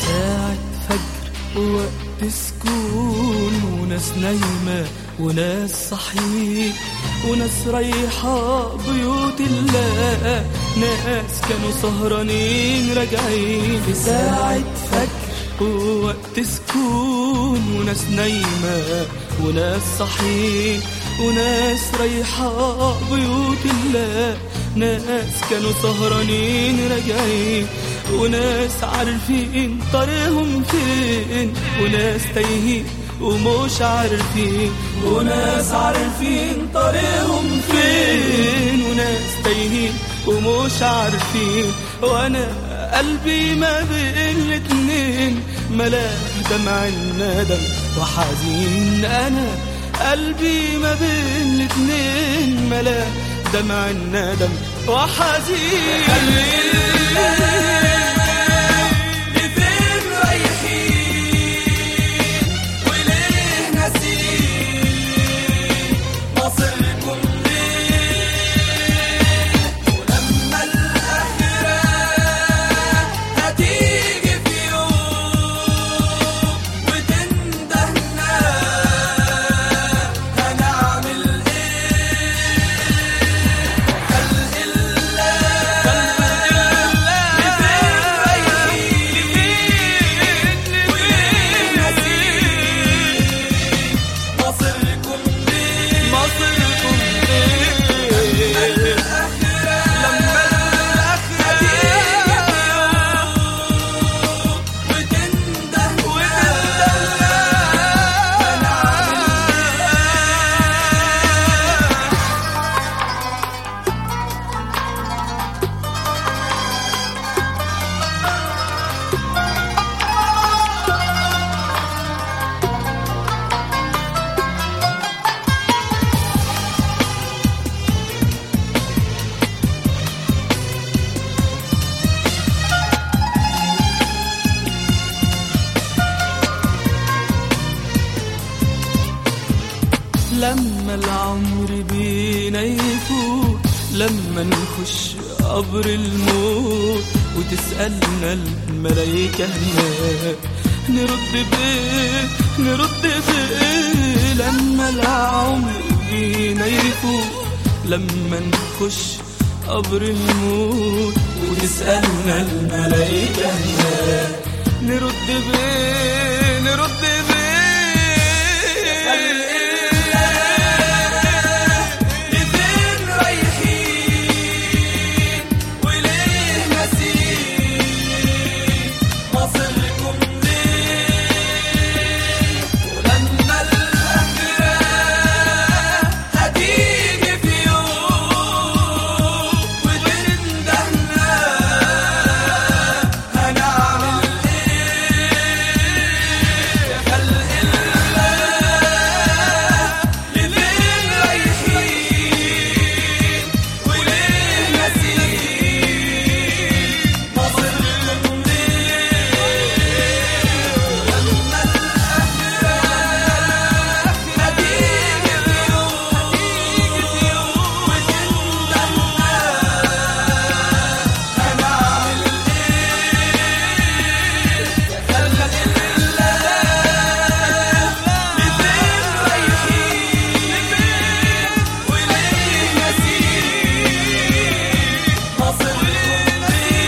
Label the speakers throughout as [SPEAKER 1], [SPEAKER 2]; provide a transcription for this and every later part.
[SPEAKER 1] ساعة فجر ووقت سكون وناس نايمة وناس صحيين وناس رايحة بيوت الله ناس كانوا سهرانين راجعين في ساعة فجر ووقت سكون وناس نايمة وناس صحيين وناس رايحة بيوت الله ناس كانوا سهرانين راجعين وناس عارفين طريقهم فين وناس تايهين ومش عارفين وناس عارفين طريقهم فين وناس تايهين ومش عارفين وانا قلبي ما بين الاتنين ملا دمع الندم وحزين انا قلبي ما بين الاتنين ملا دمع الندم وحزين
[SPEAKER 2] لفين رايحين وليه ناسين مصيركم ليه ولما الآخرة هتيجي في يوم وتندهنا هنعمل ايه خلق الله لفين رايحين وليه ناسين مصيركم ليه
[SPEAKER 1] مصيركم ايه لما لما العمر بينا يفوت لما نخش قبر الموت وتسألنا الملايكة هناك نرد بيه نرد بيه لما العمر بينا يفوت لما نخش قبر الموت وتسألنا الملايكة هناك نرد بيه نرد بيه
[SPEAKER 2] لفين رايحين وليه ناسين مصيركم ليه ولما الآخرة هتيجي في يوم وتندهنا هنعمل ايه خلق الله لفين رايحين وليه ناسين مصيركم ليه لما الآخرة هتيجي في يوم وتندهنا هنعمل ايه خلق لفين رايحين وليه ناسين مصيركم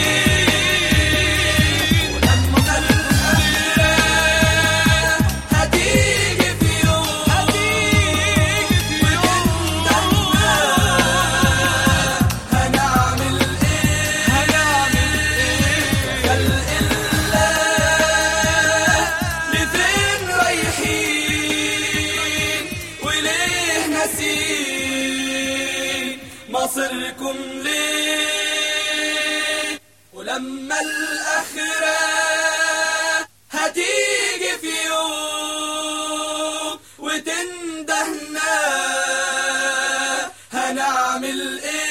[SPEAKER 2] ليه ولما الآخرة هتيجي في يوم وتندهنا هنعمل ايه هنعمل ايه خلق الله لفين رايحين وليه ناسين مصيركم ليه ولما الآخرة هتيجي في يوم وتندهنا هنعمل ايه